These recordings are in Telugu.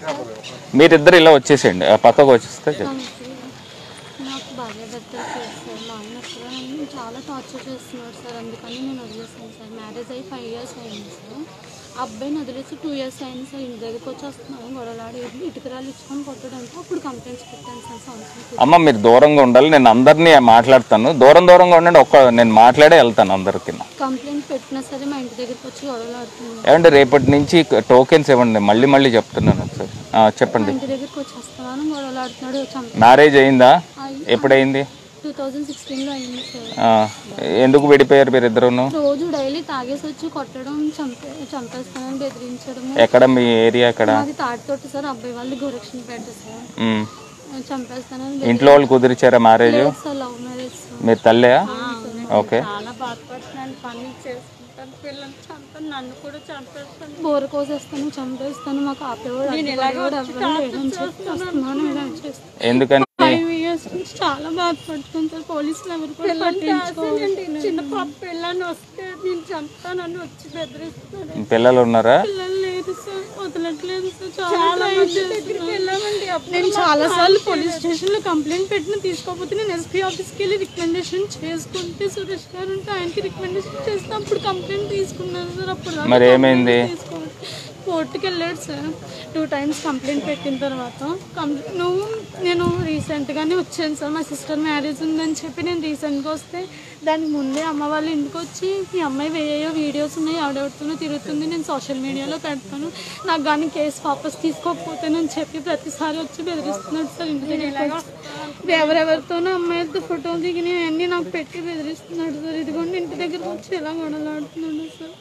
మీరిద్దరు ఇలా వచ్చేసేయండి ఆ పక్కకు వచ్చేస్తే చెప్పు. తనకి నాకు భార్య భర్తలు చేస్తారు మా ఆయన అసలు నన్ను చాలా టార్చర్ చేస్తున్నాడు సార్ అందుకని నేను వదిలేసాను సార్ మ్యారేజ్ అయ్యి ఫైవ్ ఇయర్స్ అయింది సార్ ఆ అబ్బాయిని వదిలేసి టూ ఇయర్స్ అయింది సార్ ఇంటి దగ్గరికి వచ్చి వస్తున్నాను గొడవలాడి ఇటుకరాలు ఇచ్చుకొని కొట్టడంతో అప్పుడు కంప్లైంట్స్ పెట్టాను సార్ సంవత్సరం అమ్మ మీరు దూరంగా ఉండాలి నేను అందరినీ మాట్లాడతాను దూరం దూరంగా ఉండండి ఒక్క నేను మాట్లాడే వెళ్తాను అందరికి కంప్లైంట్ పెట్టినా సరే మా ఇంటి దగ్గరికి వచ్చి గొడవలాడుతున్నాను ఏమంటే రేపటి నుంచి టోకెన్స్ ఇవ్వండి మళ్ళీ మళ్ళీ చెప్తున్నాను ఒకసారి ఆ, మా చెప్పండి ఇంటి దగ్గరికి వచ్చి వస్తున్నాను గొడవలాడుతున్నాడు చంప మ్యారేజ్ అయిందా ఎప్పుడైంది టూ థౌజండ్ సిక్స్టీన్లో అయింది సార్ ఆ, ఎందుకు విడిపోయారు మీరు ఇద్దరును రోజు డైలీ తాగేసి వచ్చి కొట్టడం చంపే చంపేస్తానని బెదిరించడం ఎక్కడ మీ ఏరియా ఎక్కడ మాది తాటితోటి సార్ అబ్బాయి వాళ్ళు గోరక్షణ పెట్ట సార్ ఉమ్. చంపేస్తానని ఇంట్లో వాళ్ళు కుదిరిచారా మ్యారేజ్ లేదు సార్ లవ్ మ్యారేజ్ సార్ మీరు తల్లేయా ఓకే చాలా బాధపడుతున్నాను పని చేసుకుంటాను పిల్లల్ని చంపాను నన్ను కూడా చంపేస్తాను బోర కోసేస్తాను చంపేస్తాను మాకు ఆపేవాడు అడ్డుపడేవాడు ఎవరు లేడని చెప్పి వస్తున్నాను ఇలా చేస్తాను ఎందుకని ఫైవ్ ఇయర్స్ నుంచి చాలా బాధపడుతుంది సార్ పోలీసులు ఎవరు కూడా పట్టించుకోవాలి చిన్న పాప పిల్లని వస్తే నేను చంపుతానని వచ్చి బెదిరిస్తాను పిల్లలు ఉన్నారా పిల్లలు లేదు సార్ వదలట్లేదు సార్ చాలా వెళ్ళామండి నేను చాలా సార్లు పోలీస్ స్టేషన్ లో కంప్లైంట్ పెట్టిన తీసుకోకపోతే నేను ఎస్పీ ఆఫీస్కి వెళ్ళి రికమెండేషన్ చేసుకుంటే సురేష్ గారు ఉంటే ఆయనకి రికమెండేషన్ చేస్తే అప్పుడు కంప్లైంట్ తీసుకున్నాను సార్ అప్పుడు దాకా మరి ఏమైంది? complaint తీసుకోలేదు. కోర్టుకి వెళ్ళాడు సార్ టూ టైమ్స్ కంప్లైంట్ పెట్టిన తర్వాత కంప్లైంట్ నువ్వు నేను రీసెంట్గానే వచ్చాను సార్ మా సిస్టర్ మ్యారేజ్ ఉందని చెప్పి నేను రీసెంట్గా వస్తే దానికి ముందే అమ్మ వాళ్ళ ఇంటికి వచ్చి మీ అమ్మాయి వేయో వీడియోస్ ఉన్నాయి ఆవిడెవరితోనో తిరుగుతుంది నేను సోషల్ మీడియాలో పెడతాను నాకు కానీ కేసు వాపస్ తీసుకోకపోతేనని చెప్పి ప్రతిసారి వచ్చి బెదిరిస్తున్నాడు సార్ ఇంటి దగ్గర ఎవరెవరితోనో అమ్మాయిలతో ఫోటోలు దిగినాయి అన్నీ నాకు పెట్టి బెదిరిస్తున్నాడు సార్ ఇదిగోండి ఇంటి దగ్గరకు వచ్చి ఎలా గొడవలాడుతున్నాడు సార్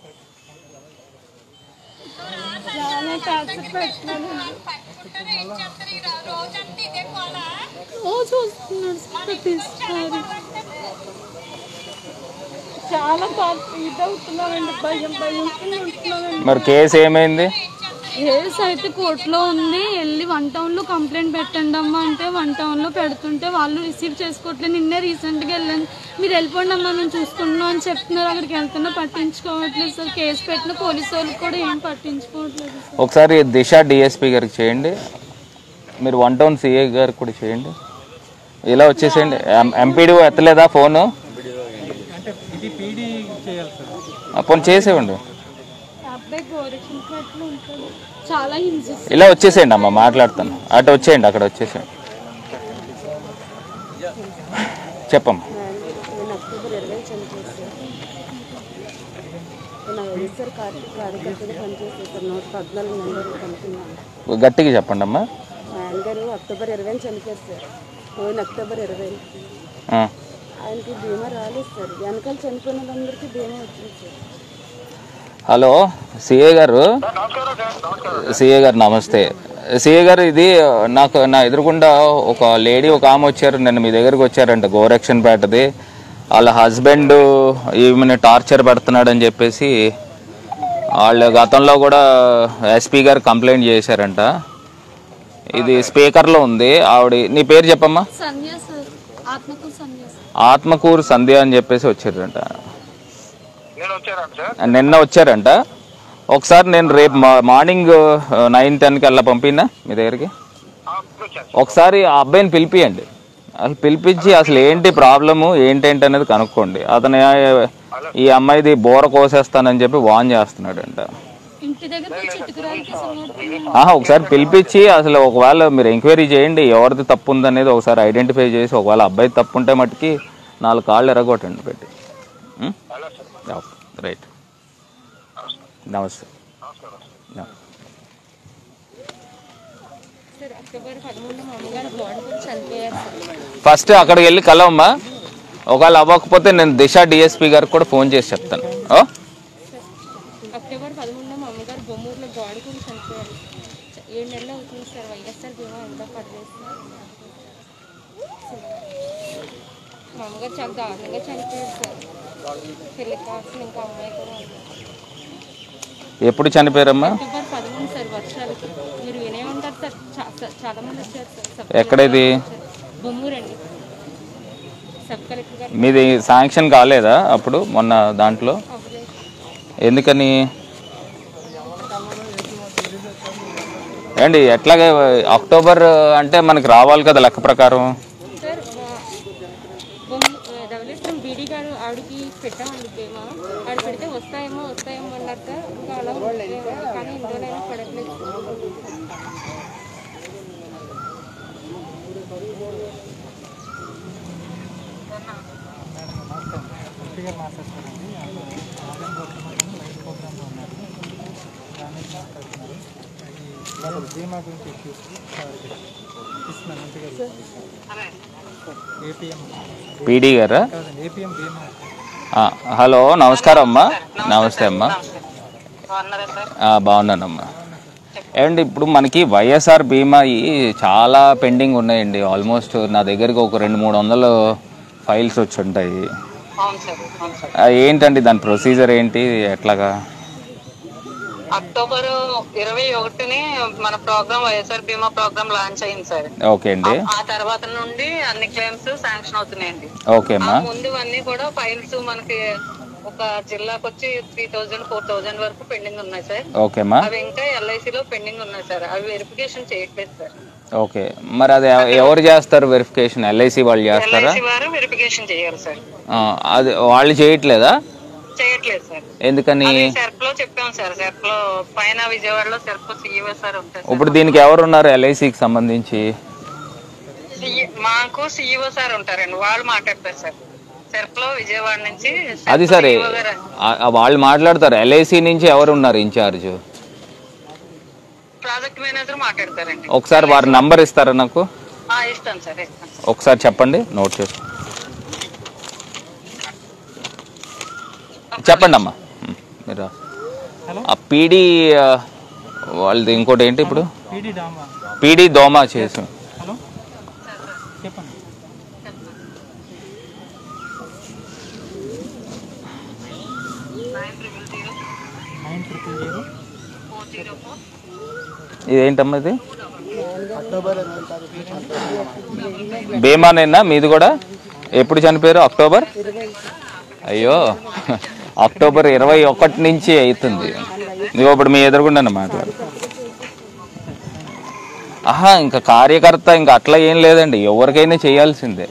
చాలా టార్చర్ పెట్టినాడు రోజు వస్తున్నాడు సార్ ప్రతిసారి చాలా బాగా ఇదవుతున్నామండి భయం భయం ఉంటున్నామండి మరి కేసు ఏమైంది కేసు అయితే కోర్టులో ఉంది వెళ్ళి వన్ టౌన్లో కంప్లైంట్ పెట్టండి అమ్మా అంటే వన్ టౌన్లో పెడుతుంటే వాళ్ళు రిసీవ్ చేసుకోవట్లేదు నిన్నే రీసెంట్గా వెళ్ళాను మీరు వెళ్ళిపోండి అమ్మా మేము చూసుకుంటున్నాం అని చెప్తున్నారు అక్కడికి వెళ్తున్నా పట్టించుకోవట్లేదు సార్ కేసు పెట్టిన పోలీసు వాళ్ళకి కూడా ఏం పట్టించుకోవట్లేదు సార్ ఒకసారి దిశ డిఎస్పి గారికి చేయండి మీరు వన్ టౌన్ సిఏ గారికి కూడా చేయండి ఇలా వచ్చేసేయండి ఎంపీడీ ఎత్తలేదా ఫోను ఆ, పోనీ చేసేవండి ఆ అబ్బాయి గోరక్షణ ఉంటాడు చాలా హింసిస్తారు ఇలా వచ్చేసేయండి అమ్మ మాట్లాడతాను అటు వచ్చేయండి అక్కడ వచ్చేసేయండి చెప్పమ్మా నేను అక్టోబర్ ఇరవై చనిపోయాను నేను వైఎస్ఆర్ కార్తీక్ కార్యకర్తగా పనిచేసాను సార్ నూట పద్నాలుగు నెంబర్లు కనుక్కున్నాను గట్టిగా చెప్పండి అమ్మా మా ఆయనగారు అక్టోబర్ ఇరవై చనిపోయారు సార్ పోయిన అక్టోబర్ ఇరవై ఆ. ఆయనకి బీమా రాలేదు సార్ వెనకాల చనిపోయిన వాళ్ళందరికీ బీమా వచ్చింది సార్ హలో సిఏ గారు సిఏ గారు నమస్తే సిఏ గారు ఇది నాకు నా ఎదురుకుండా ఒక లేడీ ఒక ఆమె వచ్చారు నిన్న మీ దగ్గరికి వచ్చారంట గోరక్షన్ పేటది వాళ్ళ హస్బెండ్ ఈమెను టార్చర్ పెడుతున్నాడని చెప్పేసి వాళ్ళు గతంలో కూడా ఎస్పీ గారు కంప్లైంట్ చేశారంట ఇది స్పీకర్లో ఉంది ఆవిడ నీ పేరు చెప్పమ్మా సంధ్య సార్ ఆత్మకు సంధ్య సార్ ఆత్మకూరు సంధ్య అని చెప్పేసి వచ్చారంట నేను వచ్చాను సార్ నిన్న వచ్చారంట ఒకసారి నేను రేపు మా- మార్నింగ్ నైన్ టెన్కి అలా పంపినా మీ దగ్గరికి ఆ, వచ్చాను ఒకసారి ఆ అబ్బాయిని పిలిపియండి అసలు పిలిపించి అసలు ఏంటి ప్రాబ్లము ఏంటేంటి అనేది కనుక్కోండి అతను ఏ- ఈ అమ్మాయిది బోర కోసేస్తానని చెప్పి వాన్ చేస్తున్నాడంట ఇంటి దగ్గర వచ్చి ఇటుకరాలకి సమర్పణ ఆహా ఒకసారి పిలిపించి అసలు ఒకవేళ మీరు ఎంక్వైరీ చేయండి ఎవరిది తప్పు ఉందనేది ఒకసారి ఐడెంటిఫై చేసి ఒకవేళ అబ్బాయి తప్పు ఉంటే మట్టుకి నాలుగు కాళ్ళు ఎరగొట్టండి పెట్టి ఉం? రైట్ నమస్తే యా. అక్టోబర్ పదమూడు మా అమ్మగారు బాడీ కూడా చనిపోయారు సార్ ఫస్ట్ అక్కడికి వెళ్ళి కలవమ్మా ఒకవేళ అవ్వకపోతే నేను దిశ డిఎస్పీ గారికి కూడా ఫోన్ చేసి చెప్తాను ఓ అక్టోబర్ పదమూడున మా అమ్మగారు బొమ్మూరులో బాడీ కూడా చనిపోయారు చ- ఏడు నెలలు అవుతుంది సార్ వైఎస్ఆర్ బీమా ఎంత పడలేదు మా అమ్మగారు చాలా దారుణంగా చనిపోయారు సార్ పెళ్లి కావాల్సిన ఇంకా అమ్మాయి కూడా ఉంది ఎప్పుడు చనిపోయారమ్మా అక్టోబర్ పదమూడు సార్ వర్షాలకి మీరు వినే ఉంటారు సార్ చా- చా- చాలా మంది వచ్చారు సార్ సబ్ ఎక్కడ ఇది? బొమ్మూరండి సబ్ కలెక్టర్ గారు మీది శాంక్షన్ కాలేదా అప్పుడు మొన్న దాంట్లో అవ్వలేదు ఎందుకని ఏండి ఎట్లాగే అక్టోబర్ అంటే మనకి రావాలి కదా లెక్క ప్రకారం సార్ ధవళేశ్వరం బీడీ గారు ఆవిడకి పెట్టామండి బీమా ఆవిడ పెడితే వస్తాయేమో వస్తాయేమో అన్నారు సార్ ఇంకా అలా ఉంది. కానీ ఇందులోనైనా పడట్లేదు బీమా గురించి ఇస్తున్నాను మంచిగా ఏపీఎం పీడీ గారా కాదండి ఏపీఎం బీమా ఆ, హలో నమస్కారం అమ్మా నమస్తే అమ్మా అన్నారా సార్ ఆ, బాగున్నానమ్మా ఏమండి ఇప్పుడు మనకి వైఎస్ఆర్ బీమా ఈ చాలా పెండింగ్ ఉన్నాయండి ఆల్మోస్ట్ నా దగ్గరికి ఒక రెండు మూడు వందలు ఫైల్స్ వచ్చి ఉంటాయి అవును సార్ అవును సార్ ఆ, ఏంటండి దాని ప్రొసీజర్ ఏంటి ఎట్లాగా అక్టోబర్ ఇరవై ఒకటిని మన ప్రోగ్రామ్ వైఎస్ఆర్ బీమా ప్రోగ్రామ్ లాంచ్ అయింది సార్ ఓకే అండి ఆ తర్వాత నుండి అన్ని క్లెయిమ్స్ శాంక్షన్ అవుతున్నాయండి ఓకే ఆ అమ్మా ముందు అన్ని కూడా ఫైల్స్ మనకి ఒక జిల్లాకు వచ్చి త్రీ థౌజండ్ ఫోర్ థౌజండ్ వరకు పెండింగ్ ఉన్నాయి సార్ ఓకే అమ్మా అవి ఇంకా LIC లో పెండింగ్ ఉన్నాయి సార్ అవి వెరిఫికేషన్ చేయట్లేదు సార్ ఓకే మరి అది ఎవ- ఎవరు చేస్తారు వెరిఫికేషన్ ఎల్ఐసి వాళ్ళు చేస్తారా ఎల్ఐసి వారు వెరిఫికేషన్ చేయాలి సార్ ఆ, అది వాళ్ళు చేయట్లేదా చేయట్లేదు సార్ ఎందుకని అది సెర్ప్ లో చెప్పాం సార్ సెర్ప్ లో పైన విజయవాడలో సెర్ప్ సిఇఓ సార్ ఉంటారు ఇప్పుడు దీనికి ఎవరు ఉన్నారు ఎల్ఐసికి సంబంధించి CE మాకు సిఇఓ సార్ ఉంటారండి వాళ్ళు మాట్లాడతారు సార్ సెర్ప్ లో విజయవాడ నుంచి అది సరే ఆ- ఆ వాళ్ళు మాట్లాడతారు ఎల్ఐసి నుంచి ఎవరు ఉన్నారు ఇన్ఛార్జ్ ప్రాజెక్ట్ మేనేజర్ మాట్లాడతారండి ఒకసారి వారి నంబర్ ఇస్తారా నాకు ఆ, ఇస్తాను సార్ ఇస్తాను ఒకసారి చెప్పండి నోట్ చేసి చెప్పండి అమ్మా ఉమ్, మీరు రా. ఆ పీడీ ఆ, వాళ్ళది ఇంకోటి ఏంటి ఇప్పుడు పీడీ డామా పీడీ దోమ చేసి హలో చెప్పండి నైన్ ట్రిపుల్ జీరో ఇదేంటమ్మా ఇది బీమానేనా మీది కూడా ఎప్పుడు చనిపోయారు అక్టోబర్ అయ్యో అక్టోబర్ ఇరవై ఒకటి నుంచి అవుతుంది ఇదిగో ఇప్పుడు మీ ఎదురుగుండా మాట్లాడు ఆహా ఇంకా కార్యకర్త ఇంకా అట్లా ఏం లేదండి ఎవరికైనా చేయాల్సిందే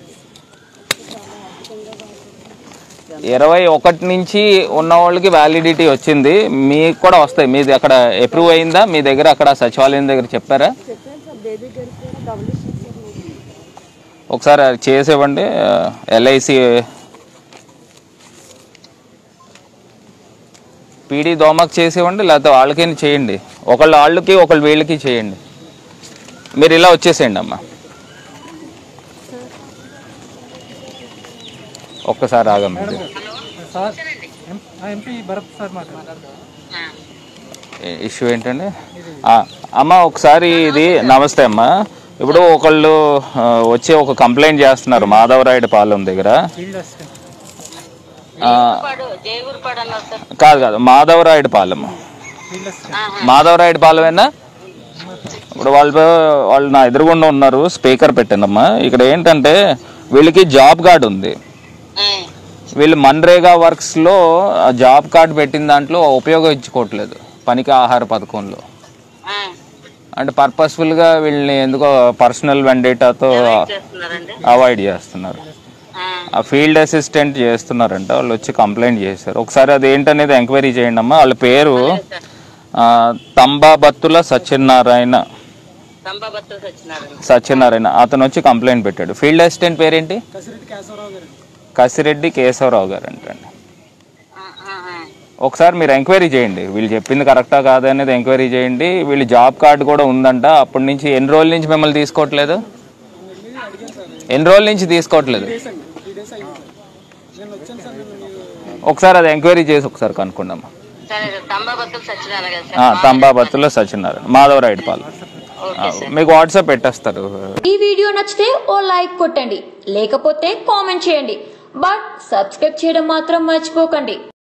ఇరవై ఒకటి నుంచి ఉన్న వాళ్ళకి వ్యాలిడిటీ వచ్చింది మీకు కూడా వస్తాయి మీది అక్కడ అప్రూవ్ అయిందా మీ దగ్గర అక్కడ సచివాలయం దగ్గర చెప్పారా చెప్పాను సార్ బేబీ గారికి కూడా ధవళేశ్వరం సార్ ఒకసారి అది చేసేవ్వండి ఎల్ఐసి పీడీ దోమకు చేసేవ్వండి లేకపోతే వాళ్ళకైనా చేయండి ఒకళ్ళు వాళ్ళకి ఒకళ్ళు వీళ్ళకి చేయండి మీరు ఇలా వచ్చేసేయండి అమ్మా ఒక్కసారి ఆగమ్మ సార్ ఎం- ఆ, ఎంపీ భరత్ సార్ మాట్లాడారు ఇష్యూ ఏంటండి ఆ, అమ్మ ఒకసారి ఇది నమస్తే అమ్మ ఇప్పుడు ఒకళ్ళు ఆ, వచ్చి ఒక కంప్లైంట్ చేస్తున్నారు మాధవరాయుడు పాలెం దగ్గర ఫీల్డ్ అసిస్టెంట్ ఆ, జయగురుపాడు అన్నారు సార్ కాదు కాదు మాధవరాయుడు పాలెం ఫీల్డ్ అసిస్టెంట్ మాధవరాయుడు పాలెమేనా ఇప్పుడు వాళ్ళు వాళ్ళు నా ఎదురుగుండా ఉన్నారు స్పీకర్ పెట్టానమ్మా ఇక్కడ ఏంటంటే వీళ్ళకి జాబ్ కార్డ్ ఉంది వీళ్ళు మన్రేగా వర్క్స్లో ఆ జాబ్ కార్డ్ పెట్టిన దాంట్లో ఉపయోగించుకోవట్లేదు పనికి ఆహార పథకంలో అంటే పర్పస్ఫుల్గా వీళ్ళని ఎందుకో పర్సనల్ వెండేటాతో చేస్తున్నారండి అవాయిడ్ చేస్తున్నారు ఆ ఫీల్డ్ అసిస్టెంట్ చేస్తున్నారంట వాళ్ళు వచ్చి కంప్లైంట్ చేశారు ఒకసారి అది ఏంటనేది ఎంక్వైరీ చేయండి అమ్మా వాళ్ళ పేరు ఆ, తంబాబత్తుల సత్యనారాయణ సంబాబత్తులు వచ్చినారండి సత్యనారాయణ అతను వచ్చి కంప్లైంట్ పెట్టాడు ఫీల్డ్ అసిస్టెంట్ పేరేంటి కసిరెడ్డి కేశవరావు గారు కసిరెడ్డి కేశవరావు గారు అంటండి ఒకసారి మీరు ఎంక్వైరీ చేయండి వీళ్ళు చెప్పింది కరెక్టా కాదా అనేది ఎంక్వైరీ చేయండి వీళ్ళు జాబ్ కార్డు కూడా ఉందంట అప్పటి నుంచి ఎన్ని రోజుల నుంచి మిమ్మల్ని తీసుకోవట్లేదు ఎన్ని రోజుల నుంచి తీసుకోవట్లేదు ఒకసారి అది ఎంక్వైరీ చేసి ఒకసారి కనుక్కుందాం సరే సంబాబత్తులు సత్యనారాయణ గారు ఆ, తంబాబత్తులో సత్యనారాయణ మాధవరాయుడు పాలు ఆ, మీకు వాట్సాప్ పెట్టేస్తారు ఈ వీడియో నచ్చితే ఓ లైక్ కొట్టండి లేకపోతే కామెంట్ చేయండి బట్ సబ్స్క్రైబ్ చేయడం మాత్రం మర్చిపోకండి